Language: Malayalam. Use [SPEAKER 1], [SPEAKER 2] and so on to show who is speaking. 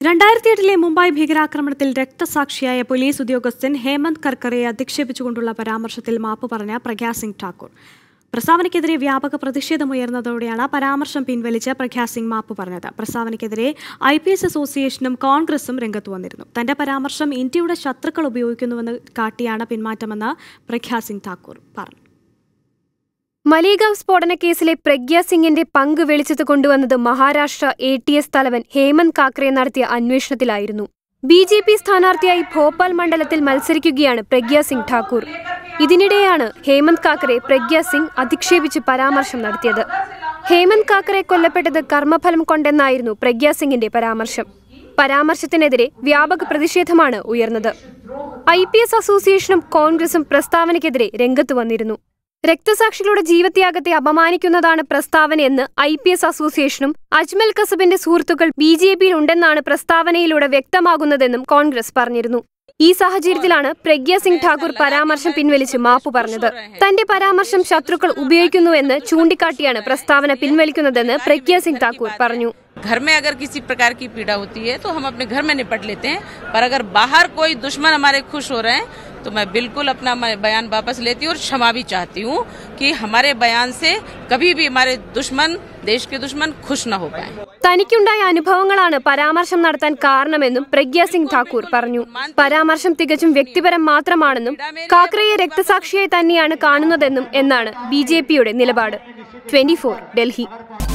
[SPEAKER 1] രണ്ടായിരത്തി എട്ടിലെ മുംബൈ ഭീകരാക്രമണത്തിൽ രക്തസാക്ഷിയായ പോലീസ് ഉദ്യോഗസ്ഥൻ ഹേമന്ത് കർക്കറയെ അധിക്ഷേപിച്ചുകൊണ്ടുള്ള പരാമർശത്തിൽ മാപ്പ് പറഞ്ഞ പ്രഗ്യാ സിംഗ് ഠാക്കൂർ പ്രസ്താവനയ്ക്കെതിരെ വ്യാപക പ്രതിഷേധമുയർന്നതോടെയാണ് പരാമർശം പിൻവലിച്ച് പ്രഗ്യാ സിംഗ് മാപ്പ് പറഞ്ഞത് പ്രസ്താവനയ്ക്കെതിരെ ഐ പി എസ് അസോസിയേഷനും കോൺഗ്രസും രംഗത്ത് വന്നിരുന്നു തന്റെ പരാമർശം ഇന്ത്യയുടെ ശത്രുക്കൾ ഉപയോഗിക്കുന്നുവെന്ന് കാട്ടിയാണ് പിന്മാറ്റമെന്ന് പ്രഗ്യാ സിംഗ് ഠാക്കൂർ പറഞ്ഞു
[SPEAKER 2] മലേഗാവ് സ്ഫോടന കേസിലെ പ്രഗ്യ സിംഗിന്റെ പങ്ക് വെളിച്ചത്ത് കൊണ്ടുവന്നത് മഹാരാഷ്ട്ര എ ടി എസ് തലവൻ ഹേമന്ത് കാക്കറെ നടത്തിയ അന്വേഷണത്തിലായിരുന്നു ബി ജെ പി സ്ഥാനാർത്ഥിയായി ഭോപ്പാൽ മണ്ഡലത്തിൽ മത്സരിക്കുകയാണ് പ്രഗ്യ സിംഗ് ഠാക്കൂർ ഇതിനിടെയാണ് ഹേമന്ത് കാക്കറെ പ്രഗ്യ സിംഗ് അധിക്ഷേപിച്ച് പരാമർശം നടത്തിയത് ഹേമന്ത് കാക്കറെ കൊല്ലപ്പെട്ടത് കർമ്മഫലം കൊണ്ടെന്നായിരുന്നു പ്രഗ്യ സിംഗിന്റെ പരാമർശം പരാമർശത്തിനെതിരെ വ്യാപക പ്രതിഷേധമാണ് ഉയർന്നത് ഐ പി എസ് അസോസിയേഷനും കോൺഗ്രസും പ്രസ്താവനയ്ക്കെതിരെ രംഗത്ത് വന്നിരുന്നു രക്തസാക്ഷികളുടെ ജീവത്യാഗത്തെ അപമാനിക്കുന്നതാണ് പ്രസ്താവനയെന്ന് ഐ പി എസ് അസോസിയേഷനും അജ്മൽ കസബിന്റെ സുഹൃത്തുക്കൾ ബി ജെ പിയിൽ ഉണ്ടെന്നാണ് പ്രസ്താവനയിലൂടെ വ്യക്തമാകുന്നതെന്നും കോൺഗ്രസ് പറഞ്ഞിരുന്നു ഈ സാഹചര്യത്തിലാണ് പ്രഗ്യ സിംഗ് ഠാക്കൂർ പരാമർശം പിൻവലിച്ച് മാപ്പു പറഞ്ഞത് തന്റെ പരാമർശം ശത്രുക്കൾ ഉപയോഗിക്കുന്നുവെന്ന് ചൂണ്ടിക്കാട്ടിയാണ് പ്രസ്താവന പിൻവലിക്കുന്നതെന്ന് പ്രഗ്യ സിംഗ് ഠാക്കൂർ പറഞ്ഞു
[SPEAKER 3] घर में अगर किसी प्रकार की पीड़ा होती है तो हम अपने घर में निपट लेते हैं पर अगर बाहर कोई दुश्मन हमारे खुश हो रहे हैं तो मैं बिल्कुल अपना मैं बयान वापस लेती हूँ और क्षमा भी चाहती हूँ कि हमारे बयान से कभी भी हमारे दुश्मन देश के दुश्मन खुश न हो पाए
[SPEAKER 2] തനിക്കുണ്ടായ അനുഭവങ്ങളാണ് പരാമർശം നടത്താൻ കാരണമെന്നും പ്രഗ്യ സിംഗ് ഠാക്കൂർ പറഞ്ഞു പരാമർശം തികച്ചും വ്യക്തിപരം മാത്രമാണെന്നും കാക്രയെ രക്തസാക്ഷിയായി തന്നെയാണ് കാണുന്നതെന്നും എന്നാണ് ബി നിലപാട് ട്വന്റി ഡൽഹി